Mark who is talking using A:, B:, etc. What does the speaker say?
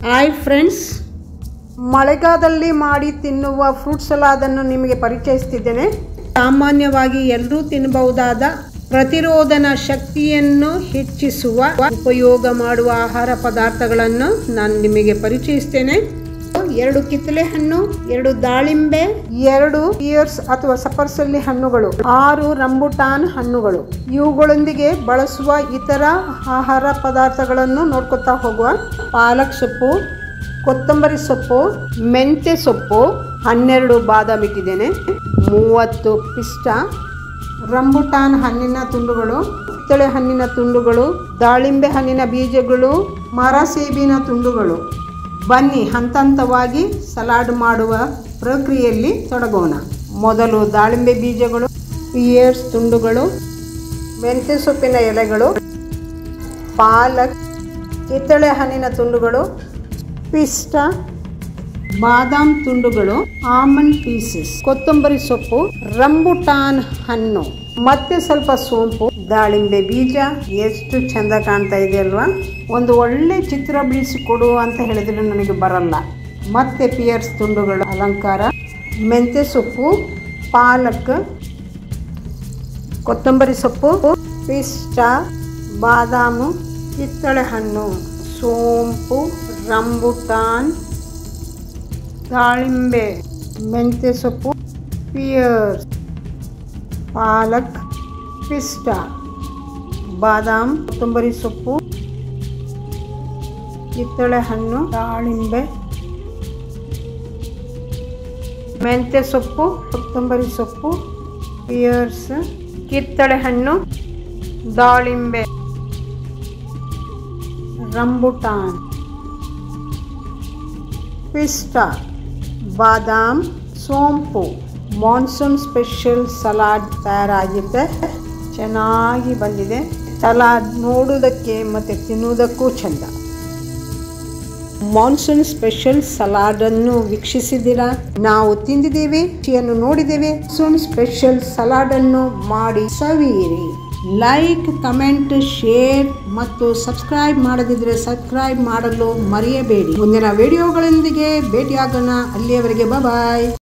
A: hi friends ಮಳೆಗಾಲದಲ್ಲಿ ಮಾಡಿ ತಿನ್ನುವ ಫ್ರೂಟ್ ಸಲಾದನ್ನು ನಿಮಗೆ ಪರಿಚಯಿಸ್ತಿದ್ದೇನೆ ಸಾಮಾನ್ಯವಾಗಿ ಎಲ್ಲರೂ ತಿನ್ನಬಹುದಾದ ಪ್ರತಿರೋಧನ ಶಕ್ತಿಯನ್ನು ಹೆಚ್ಚಿಸುವ ಉಪಯೋಗ ಮಾಡುವ ಆಹಾರ ಪದಾರ್ಥಗಳನ್ನು ನಾನು ನಿಮಗೆ ಪರಿಚಯಿಸ್ತೇನೆ ಎರಡು ಕಿತ್ತಳೆ ಹಣ್ಣು ಎರಡು ದಾಳಿಂಬೆ ಎರಡು ಇಯರ್ಸ್ ಅಥವಾ ಸಪರ್ಸಲ್ಲಿ ಹಣ್ಣುಗಳು ಆರು ರಂಬುಟಾನ್ ಹಣ್ಣುಗಳು ಇವುಗಳೊಂದಿಗೆ ಬಳಸುವ ಇತರ ಆಹಾರ ಪದಾರ್ಥಗಳನ್ನು ನೋಡ್ಕೊತಾ ಹೋಗುವ ಪಾಲಕ್ ಸೊಪ್ಪು ಕೊತ್ತಂಬರಿ ಸೊಪ್ಪು ಮೆಂತ್ಯ ಸೊಪ್ಪು ಹನ್ನೆರಡು ಬಾದಾಮ್ ಇಟ್ಟಿದ್ದೇನೆ ಮೂವತ್ತು ಪಿಷ್ಟ ರಂಬುಟಾನ್ ಹಣ್ಣಿನ ತುಂಡುಗಳು ಕಿತ್ತಳೆ ಹಣ್ಣಿನ ತುಂಡುಗಳು ದಾಳಿಂಬೆ ಹಣ್ಣಿನ ಬೀಜಗಳು ಮರಸೇಬಿನ ತುಂಡುಗಳು ಬನ್ನಿ ಹಂತ ಹಂತವಾಗಿ ಸಲಾಡ್ ಮಾಡುವ ಪ್ರಕ್ರಿಯೆಯಲ್ಲಿ ತೊಡಗೋಣ ಮೊದಲು ದಾಳಿಂಬೆ ಬೀಜಗಳು ಇಯರ್ಸ್ ತುಂಡುಗಳು ಮೆಂತ್ಯ ಸೊಪ್ಪಿನ ಎಲೆಗಳು ಪಾಲಕ್ ಕಿತ್ತಳೆ ಹಣ್ಣಿನ ತುಂಡುಗಳು ಪಿಷ್ಟ ಬಾದಾಮ್ ತುಂಡುಗಳು ಆಮಂಡ್ ಪೀಸಸ್ ಕೊತ್ತಂಬರಿ ಸೊಪ್ಪು ರಂಬುಟಾನ್ ಹಣ್ಣು ಮತ್ತೆ ಸ್ವಲ್ಪ ಸೋಂಪು ದಾಳಿಂಬೆ ಬೀಜ ಎಷ್ಟು ಚಂದ ಕಾಣ್ತಾ ಇದೆ ಅಲ್ವಾ ಒಂದು ಒಳ್ಳೆ ಚಿತ್ರ ಬಿಡಿಸಿಕೊಡು ಅಂತ ಹೇಳಿದ್ರೆ ನನಗೆ ಬರಲ್ಲ ಮತ್ತೆ ಪಿಯರ್ಸ್ ತುಂಡುಗಳು ಅಲಂಕಾರ ಮೆಂತ್ಯ ಸೊಪ್ಪು ಪಾಲಕ್ ಕೊತ್ತಂಬರಿ ಸೊಪ್ಪು ಪಿಷ್ಟ ಬಾದಾಮು ಕಿತ್ತಳೆ ಹಣ್ಣು ಸೋಂಪು ರಂಬುಟಾನ್ ದಾಳಿಂಬೆ ಮೆಂತ್ಯ ಸೊಪ್ಪು ಪಿಯರ್ಸ್ ಪಾಲಕ್ ಪಿಸ್ಟ ಬಾದಾಮ್ ಕೊತ್ತಂಬರಿ ಸೊಪ್ಪು ಕಿತ್ತಳೆ ಹಣ್ಣು ದಾಳಿಂಬೆ ಮೆಂತ್ಯ ಸೊಪ್ಪು ಕೊತ್ತಂಬರಿ ಸೊಪ್ಪು ಪಿಯರ್ಸ್ ಕಿತ್ತಳೆ ಹಣ್ಣು ದಾಳಿಂಬೆ ರಂಬುಟಾನ್ ಪಿಸ್ಟ ಬಾದಾಮ್ ಸೋಂಪು ಮಾನ್ಸೂನ್ ಸ್ಪೆಷಲ್ ಸಲಾಡ್ ತಯಾರಾಗಿದೆ ಚೆನ್ನಾಗಿ ಬಂದಿದೆ ಸಲಾಡ್ ನೋಡುವುದಕ್ಕೆ ಮತ್ತು ತಿನ್ನುವುದಕ್ಕೂ ಚೆಂದ ಮಾನ್ಸೂನ್ ಸ್ಪೆಷಲ್ ಸಲಾಡನ್ನು ವೀಕ್ಷಿಸಿದ್ದೀರಾ ನಾವು ತಿಂದಿದ್ದೇವೆ ರುಚಿಯನ್ನು ನೋಡಿದ್ದೇವೆ ಮಾನ್ಸೂನ್ ಸ್ಪೆಷಲ್ ಸಲಾಡನ್ನು ಮಾಡಿ ಸವಿಯಿರಿ ಲೈಕ್ ಕಮೆಂಟ್ ಶೇರ್ ಮತ್ತು ಸಬ್ಸ್ಕ್ರೈಬ್ ಮಾಡದಿದ್ದರೆ ಸಬ್ಸ್ಕ್ರೈಬ್ ಮಾಡಲು ಮರೆಯಬೇಡಿ ಮುಂದಿನ ವಿಡಿಯೋಗಳೊಂದಿಗೆ ಭೇಟಿಯಾಗೋಣ ಅಲ್ಲಿಯವರೆಗೆ ಬಾಯ್